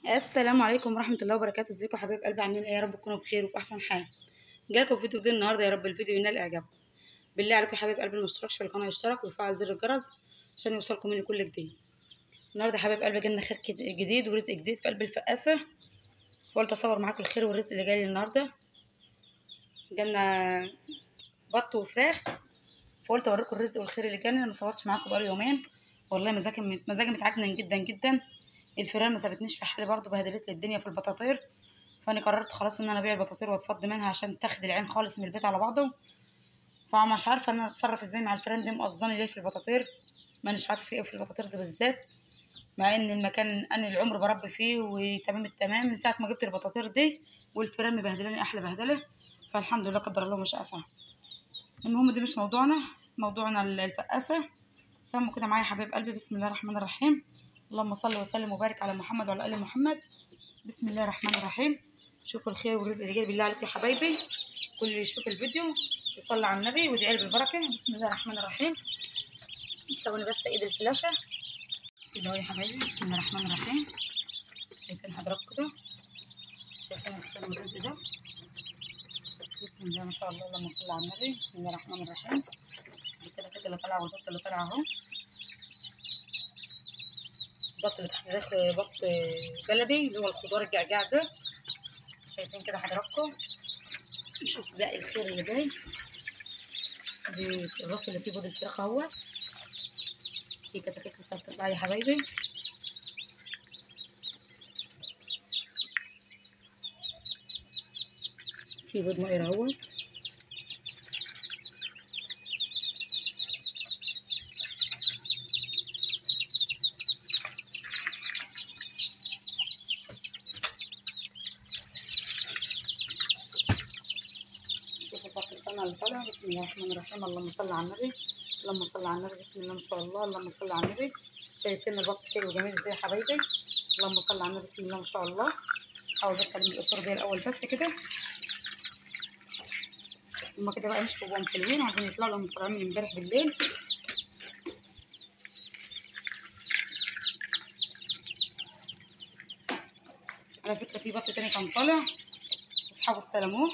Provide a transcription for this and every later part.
السلام عليكم ورحمة الله وبركاته ازيكم يا حبايب قلبي عاملين ايه يا رب تكونوا بخير وفي احسن حال جالكم فيديو جديد النهارده يا رب الفيديو ينال اعجابكم بالله عليكم يا حبايب قلبي اللي مشتركش في القناه يشترك ويفعل زر الجرس عشان يوصلكم مني كل جديد النهارده يا حبايب قلبي جالنا خير كد- جديد ورزق جديد في قلب الفقاسه قلت اصور معاكم الخير والرزق اللي جاي النهارده جالنا بط وفراخ فقلت اوريكم الرزق والخير اللي جالنا ما صورتش معاكم بقالي يومين والله مزاجي مزاجي متعكنن جدا جدا الفيران ما سابتنيش في حالي برضو بهدلت لي الدنيا في البطاطير فانا قررت خلاص ان انا ابيع البطاطير واتفضي منها عشان تاخد العين خالص من البيت على بعضه فمش عارفه ان انا اتصرف ازاي مع الفيران دي مقصداني ليه في البطاطير مانيش عارفه في ايه في البطاطير دي بالذات مع ان المكان انا العمر بربي فيه وتمام التمام من ساعه ما جبت البطاطير دي والفيران مبهدلاني احلى بهدله فالحمد لله قدر الله ما شاء فعل المهم دي مش موضوعنا موضوعنا الفقاسه سموا كده معايا يا حبايب قلبي بسم الله الرحمن الرحيم اللهم صل وسلم وبارك على محمد وعلى ال محمد بسم الله الرحمن الرحيم شوفوا الخير والرزق اللي جاي بالله عليكم يا حبايبي كل اللي يشوف الفيديو يصلي على النبي ويدعي لي بالبركه بسم الله الرحمن الرحيم نسوي بس ايد الفلاشه كده اهو يا حبايبي بسم الله الرحمن الرحيم شايفين حضراتكم كده شايفين الخير والرزق ده بسم الله ما شاء الله اللهم صل على النبي بسم الله الرحمن الرحيم دي كده كده اللي طالعه والبط اللي طالعه اهو البط اللي تحت داخل بط بلدي اللي هو الخضار الجعجاع ده شايفين كده حضراتكم نشوف باقي الخير اللي جاي دي الرف اللي فيه بيض الفراخ اهو في كتاكيت لسه بتطلع يا حبايبي في بيض مقير اهو شوف البط القناة اللي طالع بسم الله الرحمن الرحيم اللهم صل على النبي اللهم صل على النبي بسم الله ما شاء الله اللهم صل على النبي شايفين البط حلو وجميل ازاي يا حبايبي اللهم صل على النبي بسم الله ما شاء الله حاول بس الم القشور دي الاول بس كده هما كده بقى مش بقوا حلوين عايزين يطلعوا لهم طالعين من امبارح بالليل على فكرة في بط تاني كان طالع اصحابه استلموه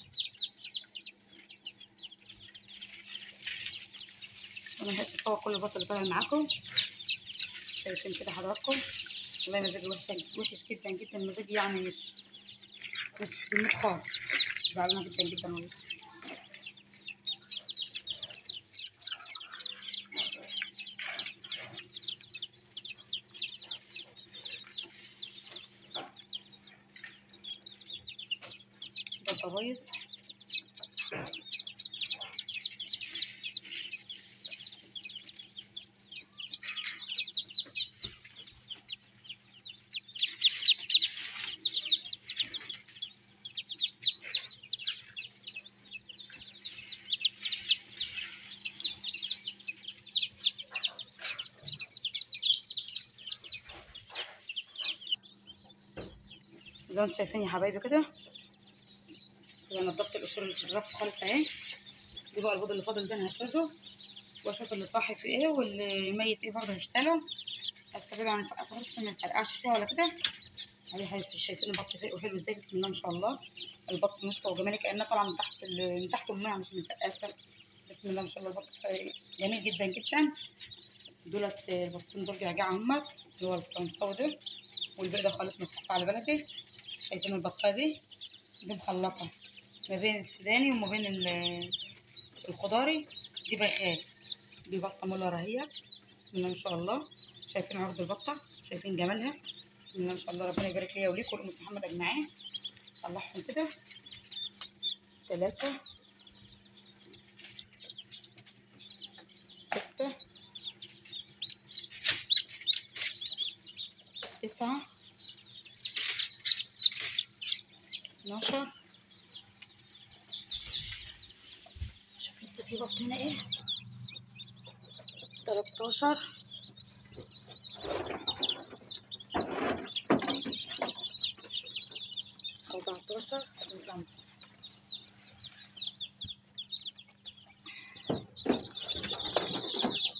انا ملحقتش اصور كل البط اللي طالع معاكم شايفين كده حضراتكم والله مزاجي وحش وحش جدا جدا مزاجي يعني مش مش في المود خالص زعلانه جدا جدا والله ده الضبايظ زي ما انتم شايفين يا حبايبي كده كده نضفت القشور اللي في الرف خالص اهي دي بقى البيض اللي فاضل ده انا هفرزه واشوف اللي صاحي في ايه واللي ميت ايه برضه هشتغله استفيد عن الفقاسه عشان ما يتحرقعش فيها ولا كده اهي حاجة شايفين البط فيه وحلو ازاي بسم الله ما شاء الله البط مستوى وجمالي كانه طالعه من تحت ال- من تحت الميه مش من الفقاسه بسم الله ما شاء الله البط جميل جدا جدا دولت البطين دول جعجعه همت اللي هو الفرنساوي ده والباقي ده خالص مصفى على بلدي شايفين البطه دي دي مخلطه ما بين السوداني وما بين ال- الخضاري دي بغال دي بطه مولر اهي بسم الله ما شاء الله شايفين عرض البطه شايفين جمالها بسم الله ما شاء الله ربنا يبارك ليا وليكم ولأمة محمد اجمعين طلعهم كده ثلاثة ستة تسعة اتناشر شوف لسه في بط هنا ايه تلاتاشر أربعتاشر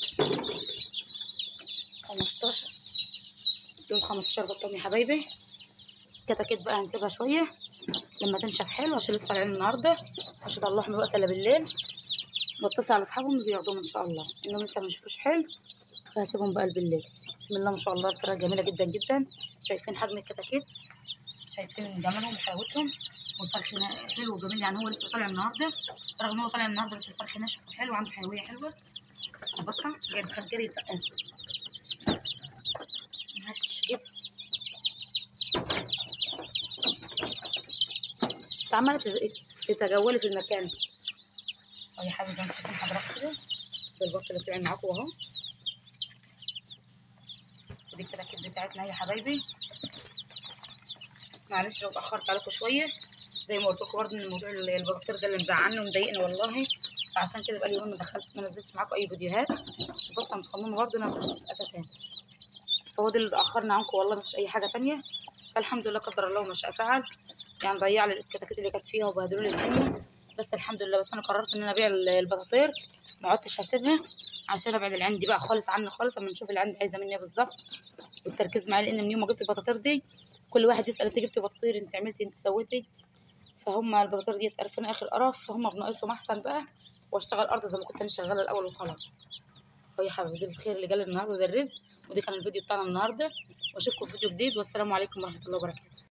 خمستاشر دول خمستاشر بطهم يا حبايبي كتاكيت بقى هنسيبها شويه لما تنشف حلو عشان لسه طالعين النهارده مش هطلعهم من الوقت الا بالليل بتصل على اصحابهم بياخدوهم ان شاء الله انهم لسه ما شافوش حلو فهسيبهم بقى بالليل بسم الله ما شاء الله الفراخ جميله جدا جدا شايفين حجم الكتاكيت شايفين جمالهم وحلاوتهم والفرخ نا- حلو وجميل يعني هو لسه طالع النهارده رغم ان هو طالع النهارده بس الفرخ ناشف وحلو وعنده حيويه حلوه البطه جاي دخل جري يتقاس هات الشريط انت عماله تز- تتجولي في المكان اهي يا حبيبي زي ما انتم شايفين حضرتك كده ده البط اللي طلع معاكم اهو ودي الكتاكيت بتاعتنا يا حبايبي معلش لو اتاخرت عليكم شويه زي ما قلت لكم برضه ان الموضوع ال- البطير ده اللي مزعلني ومضايقني والله فعشان كده بقالي يوم ما دخلت ما نزلتش معاكم اي فيديوهات البطه مصممه برضه ان انا اخش اتقاسى تاني فهو ده اللي اتاخرنا عنكم والله مفيش اي حاجه تانية فالحمد لله قدر الله ما شاء فعل يعني ضيع لي الكتاكيت اللي كانت فيها وبهدلوا لي الدنيا بس الحمد لله بس انا قررت ان انا ابيع ال- البطاطير ما عدتش هسيبها عشان ابعد العين دي بقى خالص عني خالص اما نشوف العين دي عايزه مني إيه بالظبط والتركيز معايا لان من يوم ما جبت البطاطير دي كل واحد يسال انت جبتي بطاطير انت عملتي انت سويتي فهم البطاطير دي عرفنا اخر قرف فهم بناقصهم احسن بقى واشتغل ارض زي ما كنت انا شغاله الاول وخلاص فيا حبيبي ده الخير اللي جالي النهارده ده الرزق ودي كان الفيديو بتاعنا النهارده واشوفكم في فيديو جديد والسلام عليكم ورحمه الله وبركاته